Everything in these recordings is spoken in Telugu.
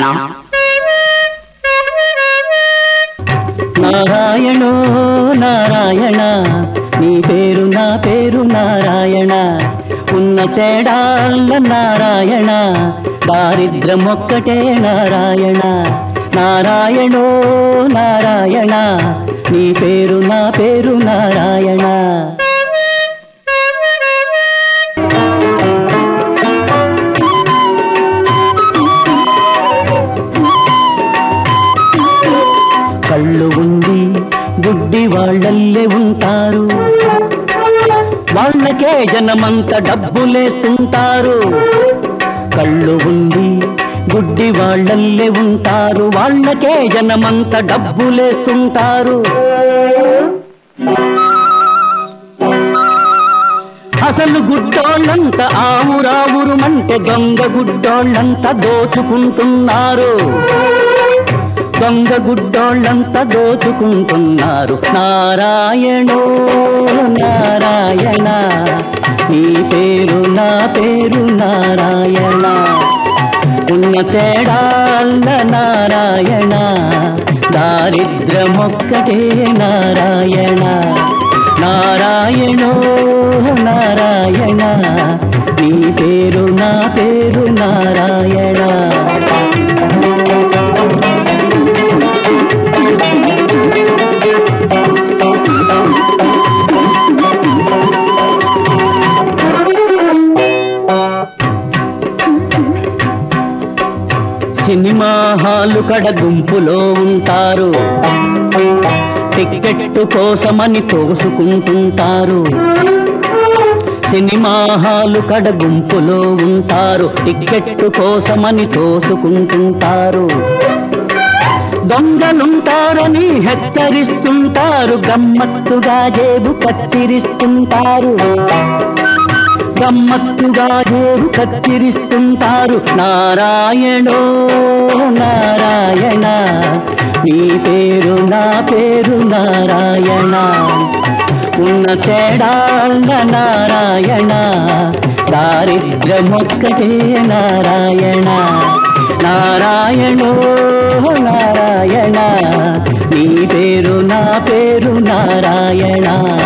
నారాయణ నారాయణో నారాయణ నీ పేరు నా పేరు నారాయణ ఉన్న తేడాల నారాయణ దారిద్ర్యం ఒక్కటే నారాయణ నారాయణో నారాయణ నీ పేరు నా పేరు నారాయణ కళ్ళు ఉంది గుడ్డి వాళ్ళల్లే ఉంటారు వాళ్ళకే జనమంత డబ్బులేస్తుంటారు కళ్ళు ఉంది గుడ్డి వాళ్ళల్లే ఉంటారు వాళ్ళకే జనమంత డబ్బులేస్తుంటారు అసలు గుడ్డోళ్ళంత ఆవురావురుమంటే దొంగ గుడ్డోళ్ళంతా దోచుకుంటున్నారు దొంగ గుడ్డోళ్ళంతా దోచుకుంటున్నారు నారాయణో నారాయణ నీ పేరు నా పేరు నారాయణ ఉన్న తేడాళ్ళ నారాయణ దారిద్రమొక్కటే నారాయణ నారాయణో నారాయణ నీ పేరు నా పేరు నారాయణ సినిమా హాలు కడ గుంపులో ఉంటారు టికెట్ కోసమని తోసుకుంటుంటారు సినిమా హాలు కడ గుంపులో ఉంటారు టికెట్ కోసమని తోసుకుంటుంటారు దొంగలుంటారని హెచ్చరిస్తుంటారు గమ్మత్తుగా జేబు కత్తిరిస్తుంటారు గమ్మత్తుగా జేబు కత్తిరిస్తుంటారు నారాయణో నారాయణ నీ పేరు నా పేరు నారాయణ ఉన్న తేడాళ్ళ నారాయణ దారిద్ర్యమొక్కటే నారాయణ నారాయణో నారాయణ నీ పేరు నా పేరు నారాయణ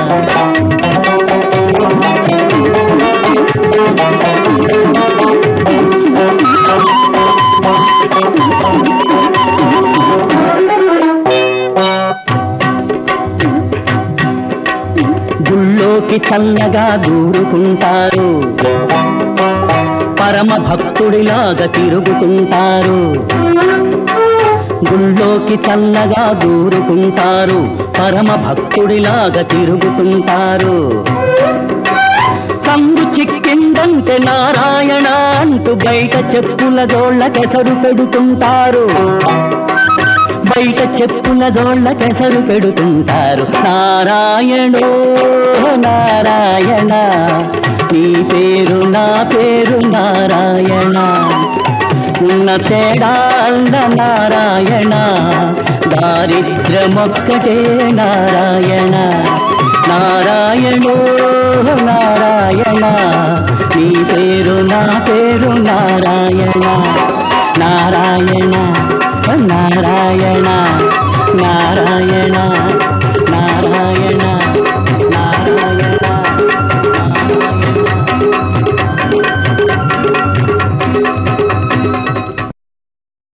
గుళ్ళోకి చల్లగా దూరుకుంటారు పరమ భక్తుడిలాగా తిరుగుతుంటారు గుళ్ళోకి చల్లగా దూరుకుంటారు పరమ భక్తుడిలాగా తిరుగుతుంటారు సందు చిక్కిందంటే నారాయణ అంటూ బయట చెప్పుల జోళ్ళ కెసరు పెడుతుంటారు బయట చెప్పుల జోళ్ళ కెసరు పెడుతుంటారు నారాయణో నారాయణ నీ పేరు నా పేరు నారాయణ ఉన్న తేడాళ్ళ నారాయణ దారిద్ర్యమొక్కటే నారాయణ నారాయణో నారాయణ నీ పేరు నా పేరు నారాయణ నారాయణ నారాయణ నారాయణ